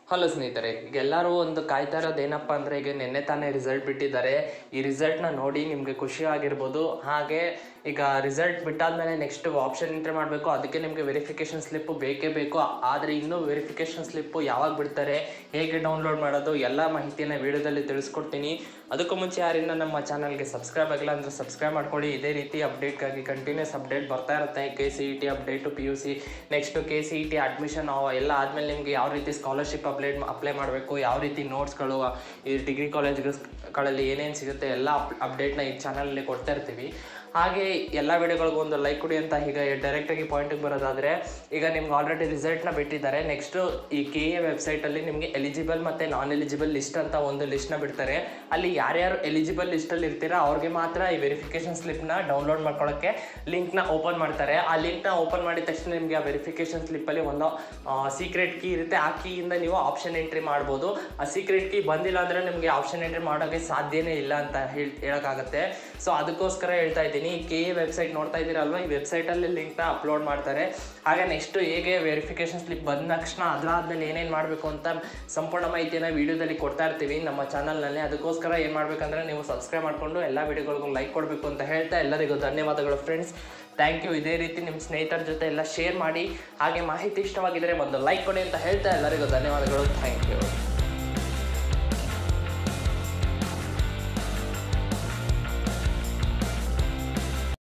hello ಸ್ನೇಹಿತರೆ ಈಗ ಎಲ್ಲರೂ ಒಂದು ಕಾಯ್ತಾ ಇರೋದು ಏನಪ್ಪ ಅಂದರೆ ಈಗ ನಿನ್ನೆ ತಾನೇ ರಿಸಲ್ಟ್ ಬಿಟ್ಟಿದ್ದಾರೆ ಈ ರಿಸಲ್ಟ್ನ ನೋಡಿ ನಿಮಗೆ ಖುಷಿ ಆಗಿರ್ಬೋದು ಹಾಗೆ ಈಗ ರಿಸಲ್ಟ್ ಬಿಟ್ಟಾದ್ಮೇಲೆ ನೆಕ್ಸ್ಟ್ ಆಪ್ಷನ್ ಎಂಟ್ರಿ ಮಾಡಬೇಕು ಅದಕ್ಕೆ ನಿಮಗೆ ವೆರಿಫಿಕೇಷನ್ ಸ್ಲಿಪ್ಪು ಬೇಕೇ ಬೇಕು ಆದರೆ ಇನ್ನೂ ವೆರಿಫಿಕೇಷನ್ ಸ್ಲಿಪ್ಪು ಯಾವಾಗ ಬಿಡ್ತಾರೆ ಹೇಗೆ ಡೌನ್ಲೋಡ್ ಮಾಡೋದು ಎಲ್ಲ ಮಾಹಿತಿಯನ್ನು ವಿಡಿಯೋದಲ್ಲಿ ತಿಳಿಸ್ಕೊಡ್ತೀನಿ ಅದಕ್ಕೂ ಮುಂಚೆ ಯಾರಿಂದ ನಮ್ಮ ಚಾನಲ್ಗೆ ಸಬ್ಸ್ಕ್ರೈಬ್ ಆಗಿಲ್ಲ ಅಂದರೆ ಸಬ್ಸ್ಕ್ರೈಬ್ ಮಾಡ್ಕೊಳ್ಳಿ ಇದೇ ರೀತಿ ಅಪ್ಡೇಟ್ಗಾಗಿ ಕಂಟಿನ್ಯೂಸ್ ಅಪ್ಡೇಟ್ ಬರ್ತಾ ಇರುತ್ತೆ K C E T update P U C next K C E T admission ಎಲ್ಲ ಆದಮೇಲೆ ನಿಮಗೆ ಯಾವ ರೀತಿ ಸ್ಕಾಲರ್ಶಿಪ್ ಅಪ್ಲೈ ಅಪ್ಲೈ ಮಾಡಬೇಕು ಯಾವ ರೀತಿ ನೋಟ್ಸ್ಗಳು ಈ ಡಿಗ್ರಿ ಕಾಲೇಜ್ಗಳಲ್ಲಿ ಏನೇನು ಸಿಗುತ್ತೆ ಎಲ್ಲ ಅಪ್ ಅಪ್ಡೇಟ್ನ ಈ ಚಾನಲಲ್ಲಿ ಕೊಡ್ತಾ ಇರ್ತೀವಿ ಹಾಗೆ ಎಲ್ಲ ವಿಡಿಯೋಗಳಿಗೂ ಒಂದು ಲೈಕ್ ಕೊಡಿ ಅಂತ ಈಗ ಡೈರೆಕ್ಟಾಗಿ ಪಾಯಿಂಟಿಗೆ ಬರೋದಾದರೆ ಈಗ ನಿಮ್ಗೆ ಆಲ್ರೆಡಿ ರಿಸಲ್ಟ್ನ ಬಿಟ್ಟಿದ್ದಾರೆ ನೆಕ್ಸ್ಟು ಈ ಕೆ ಎ ವೆಬ್ಸೈಟಲ್ಲಿ ನಿಮಗೆ ಎಲಿಜಿಬಲ್ ಮತ್ತು ನಾನ್ ಎಲಿಜಿಬಲ್ ಲಿಸ್ಟ್ ಅಂತ ಒಂದು ಲಿಸ್ಟ್ನ ಬಿಡ್ತಾರೆ ಅಲ್ಲಿ ಯಾರ್ಯಾರು ಎಲಿಜಿಬಲ್ ಲಿಸ್ಟಲ್ಲಿ ಇರ್ತೀರಾ ಅವ್ರಿಗೆ ಮಾತ್ರ ಈ ವೆರಿಫಿಕೇಷನ್ ಸ್ಲಿಪ್ನ ಡೌನ್ಲೋಡ್ ಮಾಡ್ಕೊಳ್ಳೋಕ್ಕೆ ಲಿಂಕ್ನ ಓಪನ್ ಮಾಡ್ತಾರೆ ಆ ಲಿಂಕ್ನ ಓಪನ್ ಮಾಡಿದ ತಕ್ಷಣ ನಿಮಗೆ ಆ ವೆರಿಫಿಕೇಷನ್ ಸ್ಲಿಪ್ಪಲ್ಲಿ ಒಂದು ಸೀಕ್ರೆಟ್ ಕೀ ಇರುತ್ತೆ ಆ ಕೀಯಿಂದ ನೀವು ಆಪ್ಷನ್ ಎಂಟ್ರಿ ಮಾಡ್ಬೋದು ಆ ಸೀಕ್ರೆಟ್ ಕೀ ಬಂದಿಲ್ಲ ಅಂದರೆ ನಿಮಗೆ ಆಪ್ಷನ್ ಎಂಟ್ರಿ ಮಾಡೋಕ್ಕೆ ಸಾಧ್ಯನೇ ಇಲ್ಲ ಅಂತ ಹೇಳಿ ಹೇಳೋಕ್ಕಾಗತ್ತೆ ಸೊ ಅದಕ್ಕೋಸ್ಕರ ಹೇಳ್ತಾ ಇದ್ದೀನಿ ಕೆ ಎ ವೆಬ್ಸೈಟ್ ನೋಡ್ತಾ ಇದ್ದೀರಲ್ವ ಈ ವೆಬ್ಸೈಟಲ್ಲಿ ಲಿಂಕ್ನ ಅಪ್ಲೋಡ್ ಮಾಡ್ತಾರೆ ಹಾಗೆ ನೆಕ್ಸ್ಟು ಹೇಗೆ ವೆರಿಫಿಕೇಷನ್ ಸ್ಲಿಪ್ ಬಂದ ತಕ್ಷಣ ಅದಾದ್ಮೇಲೆ ಏನೇನು ಮಾಡಬೇಕು ಅಂತ ಸಂಪೂರ್ಣ ಮಾಹಿತಿಯನ್ನು ವಿಡಿಯೋದಲ್ಲಿ ಕೊಡ್ತಾ ಇರ್ತೀವಿ ನಮ್ಮ ಚಾನಲ್ನಲ್ಲಿ ಅದಕ್ಕೋಸ್ಕರ ಏನು ಮಾಡಬೇಕಂದ್ರೆ ನೀವು ಸಬ್ಸ್ಕ್ರೈಬ್ ಮಾಡಿಕೊಂಡು ಎಲ್ಲ ವಿಡಿಯೋಗಳಿಗೂ ಲೈಕ್ ಕೊಡಬೇಕು ಅಂತ ಹೇಳ್ತಾ ಎಲ್ಲರಿಗೂ ಧನ್ಯವಾದಗಳು ಫ್ರೆಂಡ್ಸ್ ಥ್ಯಾಂಕ್ ಯು ಇದೇ ರೀತಿ ನಿಮ್ಮ ಸ್ನೇಹಿತರ ಜೊತೆ ಎಲ್ಲ ಶೇರ್ ಮಾಡಿ ಹಾಗೆ ಮಾಹಿತಿ ಇಷ್ಟವಾಗಿದ್ದರೆ ಒಂದು ಲೈಕ್ ಕೊಡಿ ಅಂತ ಹೇಳ್ತಾ ಎಲ್ಲರಿಗೂ ಧನ್ಯವಾದಗಳು ಥ್ಯಾಂಕ್ ಯು